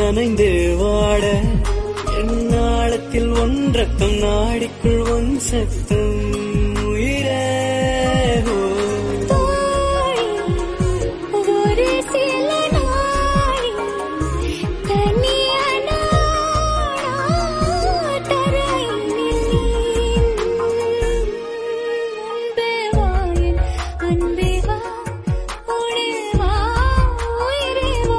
நனைந்து வாட என் நாளத்தில் ஒன்றக்கம் நாடிக்குள் ஒன் சத்தம் உயிரே ஓ. தோழி ஒரு சில நாளி தனியான தரையினில் அன்பே வா என் அன்பே வா உடே வா உயிரே வா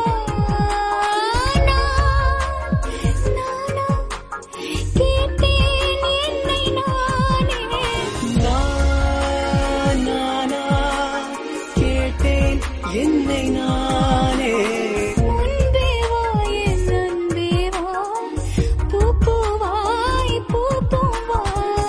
நானா கேட்டேன் என்னை நானே நான் நானா கேட்டேன் என்னை நானே அன்பே வா என் அன்பே வா பூ பூவாய் பூ பூவா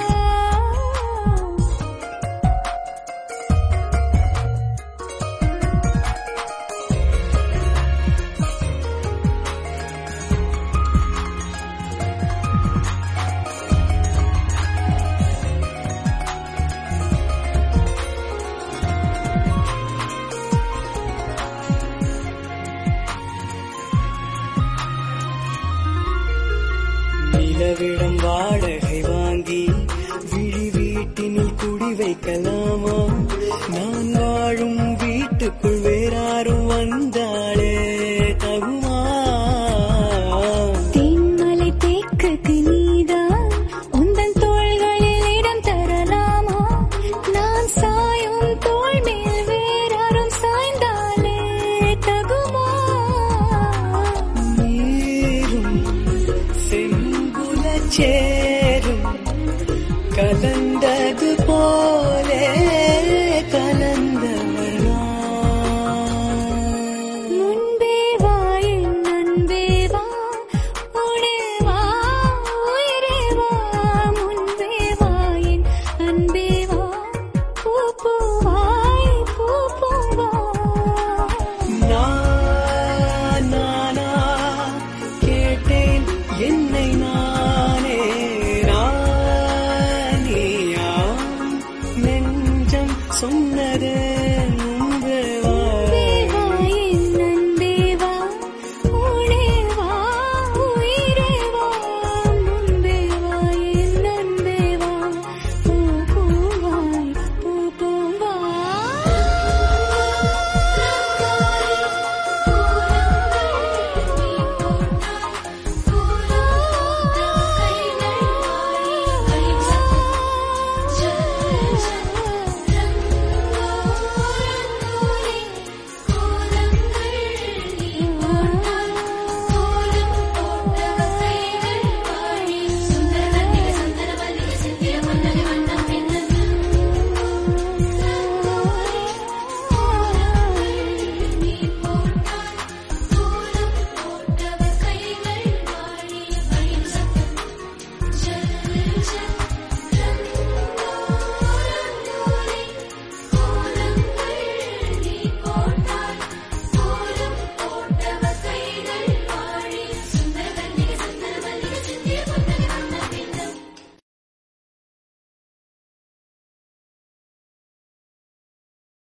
நிலவிடம் வாடகை வாங்கி விழி வீட்டினில் குடி வைக்கலாமா நான் வாழும் வீட்டுக்குள் வேறாரும் வந்தாளே தகுமா தேன்மலை தேக்குக்கு நீதான் உந்தன் தோள்களில் இடம் தரலாமா நான் சாயும் தோள் மேல் வேறாரும் சாய்ந்தாலே தகுமா நீரும் செம்புல சேரும் கலந்தது போலே கலந்தவர் நான். முன்பே வா என் அன்பே வா உடே வா உயிரே வா முன்பே வா என் அன்பே வா பூ பூவாய் பூ பூவா நான் நானா கேட்டேன் என்னை நானே நானியா நெஞ்சம் சொன்னது